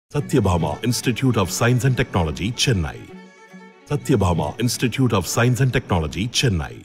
Satyabhama Institute of Science and Technology, Chennai. Satyabhama Institute of Science and Technology, Chennai.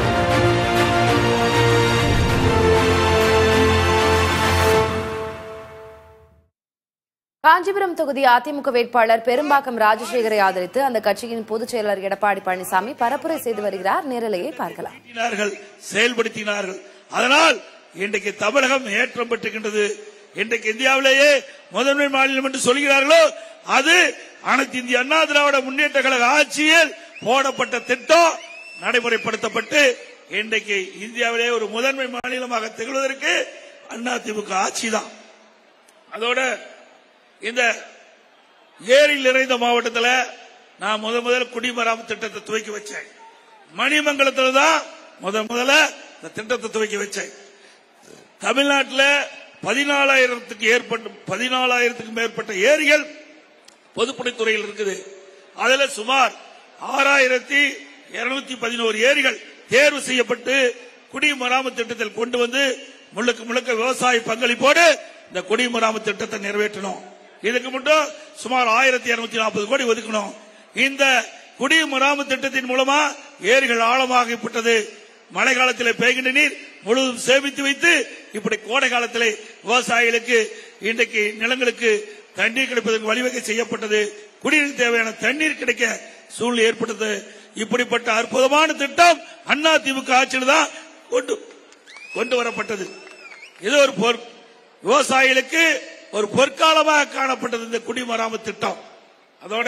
Kanchipuram தொகுதி அதிமுக வேட்பாளர் பெரும்பாக்கம் ராஜசேகரை ஆதரித்து அந்த கட்சியின் பொதுச் செயலர் எடப்பாடி பழனிசாமி பரப்புரை செய்து வருகிறார் நேரலையை பார்க்கலாம் நடத்தினார்கள் செயல்படுத்தினார்கள் அதனால் இன்றைக்கு தமிழகம் ஏற்றம் பெற்றுகின்றது இன்றைக்கு இந்தியாவிலேயே முதன்மை மாநிலம் என்று சொல்கிறார்களோ அது அனைத்து இந்திய அண்ணா திராவிட முன்னேற்ற கழக ஆட்சியில் போடப்பட்ட திட்டம் நடைமுறைப்படுத்தப்பட்டு இன்றைக்கு இந்தியாவிலேயே ஒரு முதன்மை மாநிலமாக திகழ்வதற்கு அதிமுக ஆட்சி தான் அதோட இந்த ஏரியில் நிறைந்த மாவட்டத்தில் நான் முத முதல் குடிமராமத்து திட்டத்தை துவக்கி வச்சேன் மணிமங்கலத்தில் தான் முத முதல்ல இந்த திட்டத்தை துவக்கி வச்சேன் தமிழ்நாட்டில் பதினாலாயிரத்துக்கு ஏற்பட்ட பதினாலாயிரத்துக்கு மேற்பட்ட ஏரிகள் பொதுப்பணித்துறையில் இருக்குது அதுல சுமார் ஆறாயிரத்தி இருநூத்தி பதினோரு ஏரிகள் தேர்வு செய்யப்பட்டு குடிமராமத்து திட்டத்தில் கொண்டு வந்து முழுக்க முழுக்க விவசாய பங்களிப்போடு இந்த குடிமராமத்து திட்டத்தை நிறைவேற்றணும் இதுக்கு மட்டும் சுமார் ஆயிரத்தி இருநூத்தி நாற்பது கோடி ஒதுக்கணும் இந்த குடிமராமத்து திட்டத்தின் மூலமா ஏரிகள் ஆழமாகப்பட்டது மழை காலத்தில் பெய்கின்ற நீர் முழுவதும் சேமித்து வைத்து இப்படி கோடை காலத்தில் விவசாயிகளுக்கு இன்றைக்கு நிலங்களுக்கு தண்ணீர் கிடைப்பதற்கு வழிவகை செய்யப்பட்டது குடிநீர் தேவையான தண்ணீர் கிடைக்க சூழ்நிலை ஏற்பட்டது இப்படிப்பட்ட அற்புதமான திட்டம் அண்ணா திமுக ஆட்சியில் தான் கொண்டு கொண்டு வரப்பட்டது இது ஒரு பொற்- விவசாயிகளுக்கு ஒரு பொற்காலமாக காணப்பட்டது இந்த குடிமராமத்து திட்டம் அதோட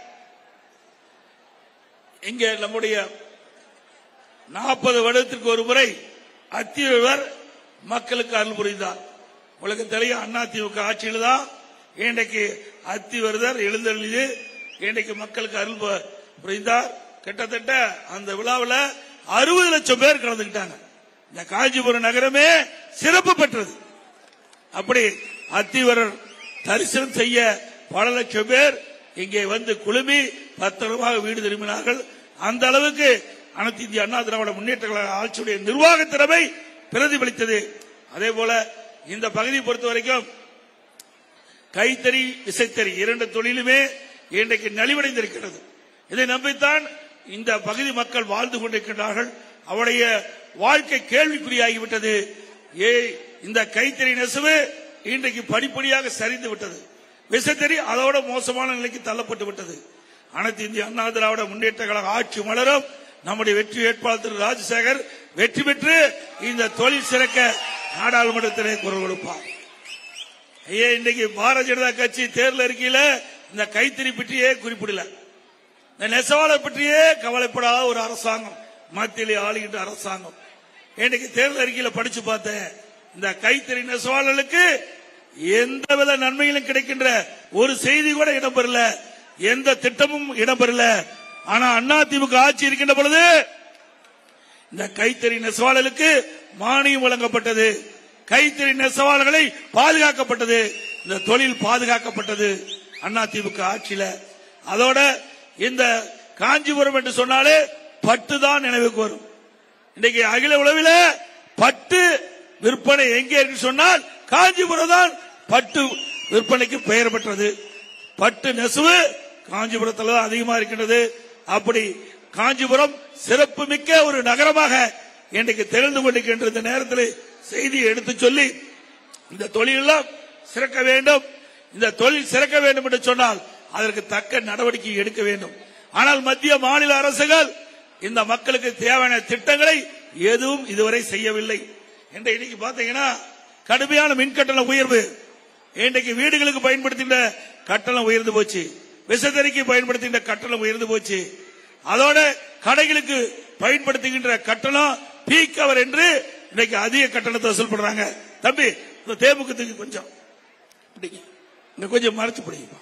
இங்கே நம்முடைய நாற்பது வருடத்திற்கு ஒரு முறை அத்தியவர் மக்களுக்கு அருள் புரிந்தார் உங்களுக்கு தெரியும் அதிமுக ஆட்சியில் தான் இன்றைக்கு அத்திவரதர் எழுந்தருளிது இன்றைக்கு மக்களுக்கு அருள் பு- புரிந்தார் கிட்டத்தட்ட அந்த விழாவில் அறுபது லட்சம் பேர் கலந்துக்கிட்டாங்க இந்த காஞ்சிபுரம் நகரமே சிறப்பு பெற்றது அப்படி அத்திவரர் தரிசனம் செய்ய பல லட்சம் பேர் இங்கே வந்து குழுமி பத்திரமாக வீடு திரும்பினார்கள் அந்த அளவுக்கு அனைத்து இந்திய அண்ணா திராவிட முன்னேற்ற கழக ஆட்சியுடைய நிர்வாக திறமை பிரதிபலித்தது அதே போல இந்த பகுதியை பொறுத்த வரைக்கும் கைத்தறி விசைத்தறி இரண்டு தொழிலுமே இன்றைக்கு நலிவடைந்திருக்கிறது இதை நம்பித்தான் இந்த பகுதி மக்கள் வாழ்ந்து கொண்டிருக்கிறார்கள் அவருடைய வாழ்க்கை கேள்விக்குறியாகிவிட்டது ஏ இந்த கைத்தறி நெசவு இன்றைக்கு படிப்படியாக சரிந்து விட்டது விசைத்தறி அதோட மோசமான நிலைக்கு தள்ளப்பட்டு விட்டது அனைத்து இந்திய அண்ணா திராவிட முன்னேற்ற கழக ஆட்சி மலரும் நம்முடைய வெற்றி வேட்பாளர் திரு ராஜசேகர் வெற்றி பெற்று இந்த தொழில் சிறக்க நாடாளுமன்றத்திலே குரல் கொடுப்பார் ஐயா இன்னைக்கு பாரதிய ஜனதா கட்சி தேர்தல் அறிக்கையில இந்த கைத்தறி பற்றியே குறிப்பிடல இந்த நெசவாளர் பற்றியே கவலைப்படாத ஒரு அரசாங்கம் மத்தியிலே ஆளுகின்ற அரசாங்கம் இன்னைக்கு தேர்தல் அறிக்கையில படிச்சு பார்த்தேன் இந்த கைத்தறி நெசவாளர்களுக்கு எந்தவித நன்மைகளும் கிடைக்கின்ற ஒரு செய்தி கூட இடம்பெறல எந்த திட்டமும் இடம்பெறல ஆனா அண்ணா திமுக ஆட்சி இருக்கின்ற பொழுது இந்த கைத்தறி நெசவாளர்களுக்கு மானியம் வழங்கப்பட்டது கைத்தறி நெசவாளர்களை பாதுகாக்கப்பட்டது இந்த தொழில் பாதுகாக்கப்பட்டது அண்ணா திமுக ஆட்சியில அதோட இந்த காஞ்சிபுரம் என்று சொன்னாலே பட்டு தான் நினைவுக்கு வரும் இன்னைக்கு அகில உலகில பட்டு விற்பனை எங்கே இருக்கு சொன்னால் காஞ்சிபுரம் தான் பட்டு விற்பனைக்கு பெயர் பெற்றது பட்டு நெசவு காஞ்சிபுரத்தில் தான் அதிகமா இருக்கின்றது அப்படி காஞ்சிபுரம் சிறப்பு மிக்க ஒரு நகரமாக இன்றைக்கு திகழ்ந்து கொண்டிருக்கின்ற இந்த நேரத்தில் செய்தியை எடுத்து சொல்லி இந்த தொழிலெல்லாம் சிறக்க வேண்டும் இந்த தொழில் சிறக்க வேண்டும் என்று சொன்னால் அதற்கு தக்க நடவடிக்கை எடுக்க வேண்டும் ஆனால் மத்திய மாநில அரசுகள் இந்த மக்களுக்கு தேவையான திட்டங்களை எதுவும் இதுவரை செய்யவில்லை என்ற இன்னைக்கு பாத்தீங்கன்னா கடுமையான மின்கட்டண உயர்வு இன்றைக்கு வீடுகளுக்கு பயன்படுத்தின கட்டணம் உயர்ந்து போச்சு விசைத்தறிக்கு பயன்படுத்தின கட்டணம் உயர்ந்து போச்சு அதோட கடைகளுக்கு பயன்படுத்துகின்ற கட்டணம் பீக் அவர் என்று இன்னைக்கு அதிக கட்டணத்தை வசூல் பண்றாங்க தம்பி இந்த தேமுகத்துக்கு கொஞ்சம் பிடிங்க. இங்க கொஞ்சம் மறைச்சு பிடிக்கும்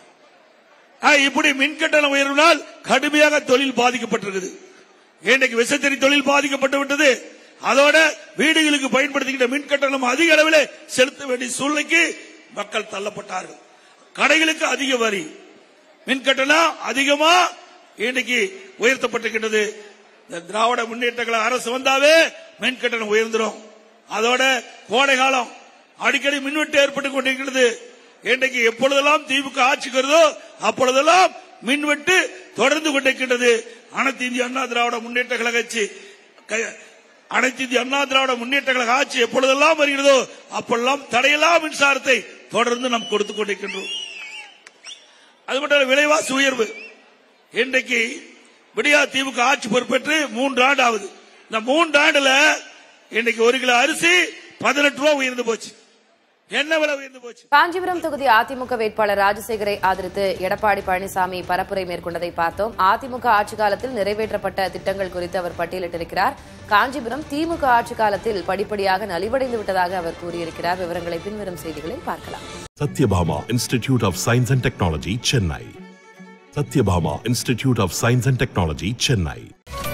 இப்படி மின்கட்டண உயர்வினால் கடுமையாக தொழில் பாதிக்கப்பட்டிருக்குது இன்றைக்கு விசைத்தறி தொழில் பாதிக்கப்பட்டு விட்டது அதோட வீடுகளுக்கு பயன்படுத்துகின்ற மின் கட்டணம் அதிக அளவில் செலுத்த வேண்டிய சூழ்நிலைக்கு மக்கள் தள்ளப்பட்டார்கள் கடைகளுக்கு அதிக வரி மின் கட்டணம் அதிகமா இன்னைக்கு உயர்த்தப்பட்டிருக்கின்றது இந்த திராவிட முன்னேற்ற கழக அரசு வந்தாவே மின் கட்டணம் உயர்ந்துடும் அதோட கோடை காலம் அடிக்கடி மின்வெட்டு ஏற்பட்டுக் கொண்டிருக்கிறது இன்றைக்கு எப்பொழுதெல்லாம் திமுக ஆட்சிக்கு வருதோ அப்பொழுதெல்லாம் மின்வெட்டு தொடர்ந்து கொண்டிருக்கின்றது அனைத்து இந்திய அண்ணா திராவிட முன்னேற்ற கழக ஆட்சி க- அனைத்து இந்திய அண்ணா திராவிட முன்னேற்ற கழக ஆட்சி எப்பொழுதெல்லாம் வருகிறதோ அப்பொழுதெல்லாம் தடையில்லா மின்சாரத்தை தொடர்ந்து நாம் கொடுத்துக் கொண்டிருக்கின்றோம் அது மட்டும் இல்ல, விலைவாசி உயர்வு இன்றைக்கு விடியா திமுக ஆட்சி பொறுப்பேற்று மூன்று ஆண்டு ஆகுது இந்த மூன்று ஆண்டுல இன்னைக்கு ஒரு கிலோ அரிசி பதினெட்டு ரூபா உயர்ந்து போச்சு என்ன விலை உயர்ந்து போச்சு காஞ்சிபுரம் தொகுதி அதிமுக வேட்பாளர் ராஜசேகரை ஆதரித்து எடப்பாடி பழனிசாமி பரப்புரை மேற்கொண்டதை பார்த்தோம் அதிமுக ஆட்சி காலத்தில் நிறைவேற்றப்பட்ட திட்டங்கள் குறித்து அவர் பட்டியலிட்டிருக்கிறார் காஞ்சிபுரம் திமுக ஆட்சி காலத்தில் படிப்படியாக நலிவடைந்து விட்டதாக அவர் கூறியிருக்கிறார் விவரங்களை பின்வரும் செய்திகளில் பார்க்கலாம் Satyabhama Institute of Science and Technology, Chennai. Satyabhama Institute of Science and Technology, Chennai.